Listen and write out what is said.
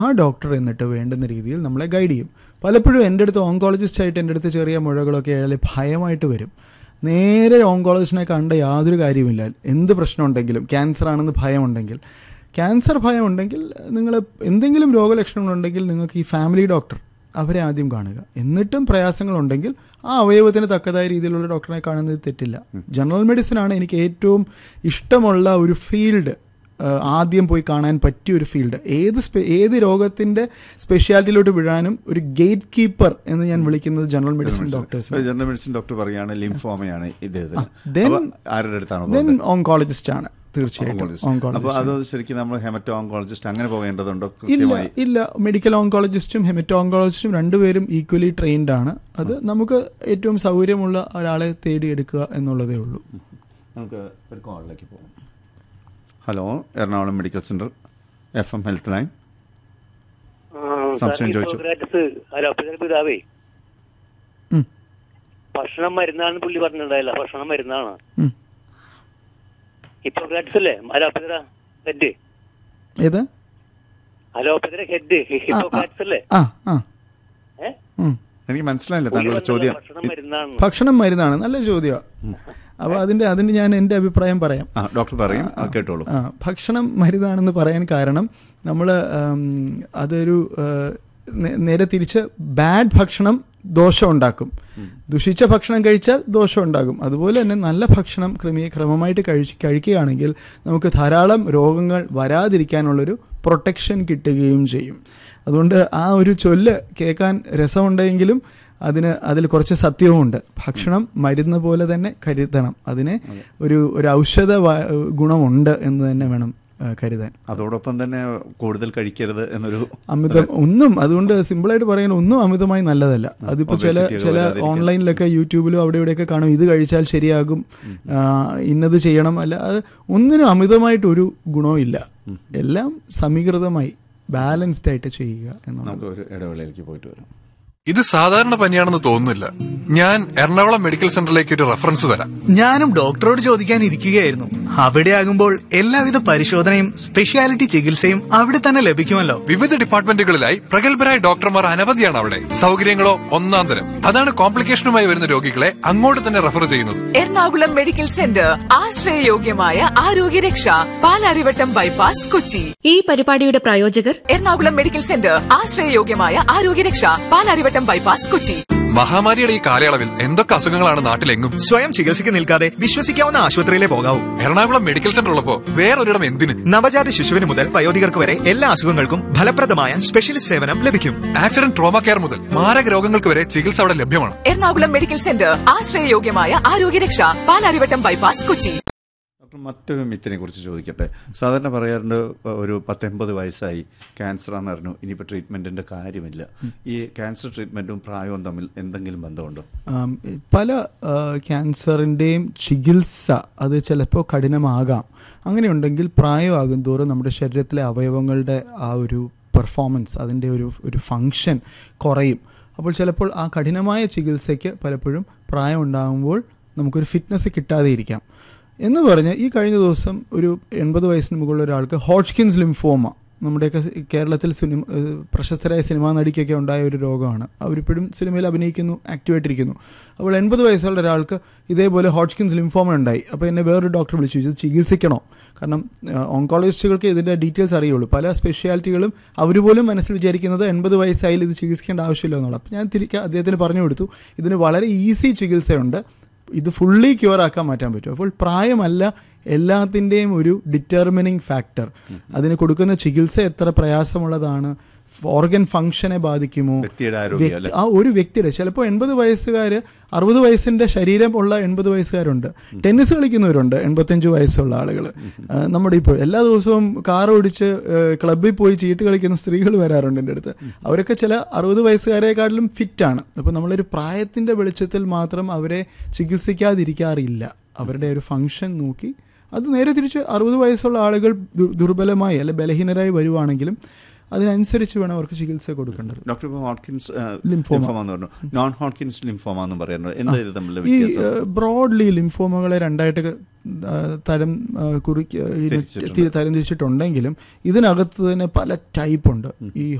ആ ഡോക്ടർ എന്നിട്ട് വേണ്ടുന്ന രീതിയിൽ നമ്മളെ ഗൈഡ് ചെയ്യും പലപ്പോഴും എൻ്റെ അടുത്ത് ഓങ്കോളജിസ്റ്റ് ആയിട്ട് എൻ്റെ അടുത്ത് ചെറിയ മുഴകളൊക്കെ ആയാൽ ഭയമായിട്ട് വരും നേരെ ഓങ്കോളജിസ്റ്റിനെ കണ്ട യാതൊരു കാര്യമില്ല എന്ത് പ്രശ്നം ഉണ്ടെങ്കിലും ക്യാൻസർ ആണെന്ന് ഭയമുണ്ടെങ്കിൽ ക്യാൻസർ ഭയം ഉണ്ടെങ്കിൽ നിങ്ങൾ എന്തെങ്കിലും രോഗലക്ഷണങ്ങളുണ്ടെങ്കിൽ നിങ്ങൾക്ക് ഈ ഫാമിലി ഡോക്ടർ അവരെ ആദ്യം കാണുക എന്നിട്ടും പ്രയാസങ്ങളുണ്ടെങ്കിൽ ആ അവയവത്തിന് തക്കതായ രീതിയിലുള്ള ഡോക്ടറെ കാണുന്നത് തെറ്റില്ല ജനറൽ മെഡിസിൻ ആണ് എനിക്ക് ഏറ്റവും ഇഷ്ടമുള്ള ഒരു ഫീൽഡ് ആദ്യം പോയി കാണാൻ പറ്റിയ ഒരു ഫീൽഡ് ഏത് സ്പെ ഏത് രോഗത്തിൻ്റെ സ്പെഷ്യാലിറ്റിയിലോട്ട് വിടാനും ഒരു ഗേറ്റ് കീപ്പർ എന്ന് ഞാൻ വിളിക്കുന്നത് general medicine doctors general medicine doctor പറയാണ് ലിംഫോമയാണ് ഇദ്ദേഹത്തിന് then- അപ്പൊ ആരുടെ അടുത്താണ് ദെൻ ഓങ്കോളജിസ്റ്റ് ആണ് തീർച്ചയായിട്ടും അപ്പൊ ഓങ്കോളജിസ്റ്റ് അത് ശരിക്കും നമ്മൾ ഹെമറ്റോ ഓങ്കോളജിസ്റ്റ് അങ്ങനെ പോകേണ്ടതുണ്ടോ ഇല്ല കൃത്യമായി ഇല്ല മെഡിക്കൽ ഓങ്കോളജിസ്റ്റും ഹെമറ്റോ ഓങ്കോളജിസ്റ്റും രണ്ടുപേരും ഈക്വലി ട്രെയിൻഡ് ആണ് അത് നമുക്ക് ഏറ്റവും സൗകര്യമുള്ള ഒരാളെ തേടിയെടുക്കുക എന്നുള്ളതേ ഉള്ളൂ നമുക്ക് ഒരു കോളിലേക്ക് പോകാം hello Ernakulam medical centre F M health line സംശയം ചോദിച്ചു. അലോപ്പതിയുടെ പിതാവേ ഉം, ഭക്ഷണം മരുന്നാണെന്ന് പുള്ളി പറഞ്ഞിട്ടുണ്ടായില്ല ഭക്ഷണം മരുന്നാണ് ഉം. ഹിപ്പോക്രാറ്റ്സ് അല്ലേ അലോപ്പതിയുടെ ഹെഡ് ഏത് അലോപ്പതിയുടെ ഹെഡ് ഹിപ്പോക്രാറ്റ്സ് അല്ലേ ആ ആ ഏ? ഉം. എനിക്ക് മനസ്സിലായില്ല പുള്ളി താങ്കളുടെ പറഞ്ഞത് ചോദ്യം ഭക്ഷണം മരുന്നാണ് ഭക്ഷണം മരുന്നാണ് നല്ല ചോദ്യമാണ് അപ്പോൾ അതിൻ്റെ അതിന് ഞാൻ എൻ്റെ അഭിപ്രായം പറയാം ആ ഡോക്ടർ പറയും ആ, കേട്ടോളൂ ആ, ഭക്ഷണം മരുന്നാണെന്ന് പറയാൻ കാരണം നമ്മൾ അതൊരു ആ, നേ- നേരെ തിരിച്ച് ബാഡ് ഭക്ഷണം ദോഷം ഉണ്ടാക്കും ദുഷിച്ച ഭക്ഷണം കഴിച്ചാൽ ദോഷം ഉണ്ടാകും അതുപോലെ തന്നെ നല്ല ഭക്ഷണം ക്രമീ ക്രമമായിട്ട് കഴിച്ച് കഴിക്കുകയാണെങ്കിൽ നമുക്ക് ധാരാളം രോഗങ്ങൾ വരാതിരിക്കാനുള്ളൊരു പ്രൊട്ടക്ഷൻ കിട്ടുകയും ചെയ്യും അതുകൊണ്ട് ആ ഒരു ചൊല്ല് കേൾക്കാൻ രസമുണ്ടെങ്കിലും അതിന് അതിൽ കുറച്ച് സത്യവുമുണ്ട് ഭക്ഷണം മരുന്ന് പോലെ തന്നെ കരുതണം അതിന് ഒരു ഒരു ഔഷധ വ- ഗുണമുണ്ട് എന്ന് തന്നെ വേണം ആ, കരുതാൻ അതോടൊപ്പം തന്നെ കൂടുതൽ കഴിക്കരുത് എന്നൊരു അമിതം ഒന്നും അതുകൊണ്ട് സിമ്പിളായിട്ട് പറയുന്നത് ഒന്നും അമിതമായി നല്ലതല്ല അതിപ്പോൾ ചില Obesity ഒക്കെ ചില വരാതിരിക്കാൻ. ഓൺലൈനിലൊക്കെ യൂട്യൂബിലും അവിടെ ഇവിടെയൊക്കെ കാണും ഇത് കഴിച്ചാൽ ശരിയാകും ആ, ഇന്നത് ചെയ്യണം അല്ല അത് ഒന്നിനും അമിതമായിട്ടൊരു ഗുണവും ഇല്ല എല്ലാം സമീകൃതമായി ബാലൻസ്ഡ് ആയിട്ട് ചെയ്യുക എന്നുള്ളത് നമുക്ക് ഒരു ഇടവേളയിലേക്ക് പോയിട്ട് വരാം ഇത് സാധാരണ പനിയാണെന്ന് തോന്നുന്നില്ല ഞാൻ എറണാകുളം മെഡിക്കൽ സെന്ററിലേക്ക് ഒരു റെഫറൻസ് തരാം ഞാനും ഡോക്ടറോട് ചോദിക്കാൻ ഇരിക്കുകയായിരുന്നു അവിടെ ആകുമ്പോൾ എല്ലാവിധ പരിശോധനയും സ്പെഷ്യാലിറ്റി ചികിത്സയും അവിടെ തന്നെ ലഭിക്കുമല്ലോ വിവിധ ഡിപ്പാർട്ട്മെന്റുകളിലായി പ്രഗത്ഭരായ ഡോക്ടർമാർ അനവധിയാണ് അവിടെ സൗകര്യങ്ങളോ ഒന്നാം തരം അതാണ് കോംപ്ലിക്കേഷനുമായി വരുന്ന രോഗികളെ അങ്ങോട്ട് തന്നെ റെഫർ ചെയ്യുന്നത് എറണാകുളം മെഡിക്കൽ സെന്റർ ആശ്രയയോഗ്യമായ ആരോഗ്യരക്ഷ പാലാരിവട്ടം ബൈപ്പാസ് കൊച്ചി ഈ പരിപാടിയുടെ പ്രായോജകർ എറണാകുളം മെഡിക്കൽ സെന്റർ ആശ്രയയോഗ്യമായ ആരോഗ്യരക്ഷ പാലാരിവട്ടം ബൈപ്പാസ് കൊച്ചി മഹാമാരിയുടെ ഈ കാലയളവിൽ എന്തൊക്കെ അസുഖങ്ങളാണ് നാട്ടിലെങ്ങും സ്വയം ചികിത്സയ്ക്ക് നിൽക്കാതെ വിശ്വസിക്കാവുന്ന ആശുപത്രിയിലെ പോകാവൂ എറണാകുളം മെഡിക്കൽ സെന്റർ ഉള്ളപ്പോ വേറൊരിടം എന്തിന് നവജാത ശിശുവിന് മുതൽ വയോധികർക്ക് വരെ എല്ലാ അസുഖങ്ങൾക്കും ഫലപ്രദമായ സ്പെഷ്യലിസ്റ്റ് സേവനം ലഭിക്കും ആക്സിഡന്റ് ട്രോമ കെയർ മുതൽ മാരക രോഗങ്ങൾക്ക് വരെ ചികിത്സ അവിടെ ലഭ്യമാണ് എറണാകുളം മെഡിക്കൽ സെന്റർ ആശ്രയയോഗ്യമായ ആരോഗ്യരക്ഷ പാലാരിവട്ടം ബൈപ്പാസ് കൊച്ചി ഡോക്ടർ മറ്റൊരു മിത്തിനെ കുറിച്ച് ചോദിക്കട്ടെ സാധാരണ പറയാറുണ്ട് ഏഹ്, ഒരു പത്തൊമ്പത് വയസ്സായി ക്യാൻസർ ആണെന്ന് അറിഞ്ഞു ഇനിയിപ്പോൾ ട്രീറ്റ്മെന്റിന്റെ കാര്യമില്ല ഈ ക്യാൻസർ ട്രീറ്റ്മെന്റും പ്രായവും തമ്മിൽ എന്തെങ്കിലും ബന്ധമുണ്ടോ ആം, പല ആ, ക്യാൻസറിൻ്റെയും ചികിത്സ അത് ചിലപ്പോൾ കഠിനമാകാം അങ്ങനെയുണ്ടെങ്കിൽ പ്രായമാകും തോറും നമ്മുടെ ശരീരത്തിലെ അവയവങ്ങളുടെ ആ ഒരു പെർഫോമൻസ് അതിൻ്റെ ഒരു ഒരു ഫങ്ഷൻ കുറയും അപ്പോൾ ചിലപ്പോൾ ആ കഠിനമായ ചികിത്സയ്ക്ക് പലപ്പോഴും പ്രായം ഉണ്ടാകുമ്പോൾ നമുക്കൊരു ഫിറ്റ്നസ് കിട്ടാതെ ഇരിക്കാം എന്ന് പറഞ്ഞ് ഈ കഴിഞ്ഞ ദിവസം ഒരു എൺപത് വയസ്സിന് മുകളിലുള്ള ഒരാൾക്ക് ഹോട്ട്കിൻസ് ലിംഫോമ നമ്മുടെയൊക്കെ സി- കേരളത്തിൽ സിനിമ ഏഹ് പ്രശസ്തരായ സിനിമാ നടിക്കൊക്കെ ഉണ്ടായ ഒരു രോഗമാണ് അവരിപ്പോഴും സിനിമയിൽ അഭിനയിക്കുന്നു ആക്റ്റീവായിട്ടിരിക്കുന്നു അപ്പോൾ എൺപത് വയസ്സുള്ള ഒരാൾക്ക് ഇതേപോലെ ഹോട്ട്കിൻസ് ലിംഫോമ ഉണ്ടായി അപ്പോൾ എന്നെ വേറൊരു ഡോക്ടർ വിളിച്ചു ഇത് ചികിത്സിക്കണോ കാരണം ഓങ്കോളജിസ്റ്റുകൾക്ക് ഇതിൻ്റെ ഡീറ്റെയിൽസ് അറിയുള്ളൂ പല സ്പെഷ്യാലിറ്റികളും അവർ പോലും മനസ്സിൽ വിചാരിക്കുന്നത് എൺപത് വയസ്സായാലും ഇത് ചികിത്സിക്കേണ്ട ആവശ്യമില്ല എന്നുള്ളത് അപ്പോൾ ഞാൻ തിരികെ അദ്ദേഹത്തിന് പറഞ്ഞു കൊടുത്തു ഇതിന് വളരെ ഈസി ചികിത്സയുണ്ട് ഇത് ഫുള്ളി ക്യൂർ ആക്കാൻ മാറ്റാൻ പറ്റും അപ്പോൾ പ്രായമല്ല എല്ലാത്തിൻ്റെയും ഒരു ഡിറ്റർമിനിങ് ഫാക്ടർ അതിന് കൊടുക്കുന്ന ചികിത്സ എത്ര പ്രയാസമുള്ളതാണ് ഓർഗൻ ഫങ്ഷനെ ബാധിക്കുമോ വ്യക്തിയുടെ ആരോഗ്യം വ്യക്തി- അല്ലേ? ആ ഒരു വ്യക്തിയുടെ ചിലപ്പോൾ എൺപത് വയസ്സുകാർ അറുപത് വയസ്സിൻ്റെ ശരീരം ഉള്ള എൺപത് വയസ്സുകാരുണ്ട് ടെന്നീസ് കളിക്കുന്നവരുണ്ട് എൺപത്തഞ്ച് വയസ്സുള്ള ആളുകൾ നമ്മുടെ ഇപ്പോൾ എല്ലാ ദിവസവും കാർ ഓടിച്ച് ക്ലബ്ബിൽ പോയി ചീട്ട് കളിക്കുന്ന സ്ത്രീകൾ വരാറുണ്ട് എൻ്റെ അടുത്ത് അവരൊക്കെ ചില അറുപത് വയസ്സുകാരെക്കാട്ടിലും ഫിറ്റാണ് അപ്പോൾ നമ്മളൊരു പ്രായത്തിൻ്റെ വെളിച്ചത്തിൽ മാത്രം അവരെ ചികിത്സിക്കാതിരിക്കാറില്ല അവരുടെ ഒരു ഫങ്ഷൻ നോക്കി അത് നേരെ തിരിച്ച് അറുപത് വയസ്സുള്ള ആളുകൾ ദു- ദുർബലമായി അല്ലെ ബലഹീനരായി വരുവാണെങ്കിലും അതിനനുസരിച്ച് വേണം അവർക്ക് ചികിത്സ കൊടുക്കേണ്ടത് ഡോക്ടർ ഇപ്പോൾ ഹോട്ട്കിൻസ് ലിംഫോമ. ലിംഫോമ എന്ന് പറഞ്ഞു നോൺ ഹോട്ട്കിൻസ് ലിംഫോമ എന്ന് പറയുന്നത് എന്താ ഇത് തമ്മിലുള്ള ഈ വ്യത്യാസം ബ്രോഡ്ലി ലിംഫോമകളെ രണ്ടായിട്ട് ആ, തരം ആ, കുറിക്ക് ഇതിനെ തിരിച്ചിട്ടുണ്ട്. തി- തരം തിരിച്ചിട്ടുണ്ടെങ്കിലും ഇതിനകത്ത് തന്നെ പല ടൈപ്പ് ഉണ്ട് ഈ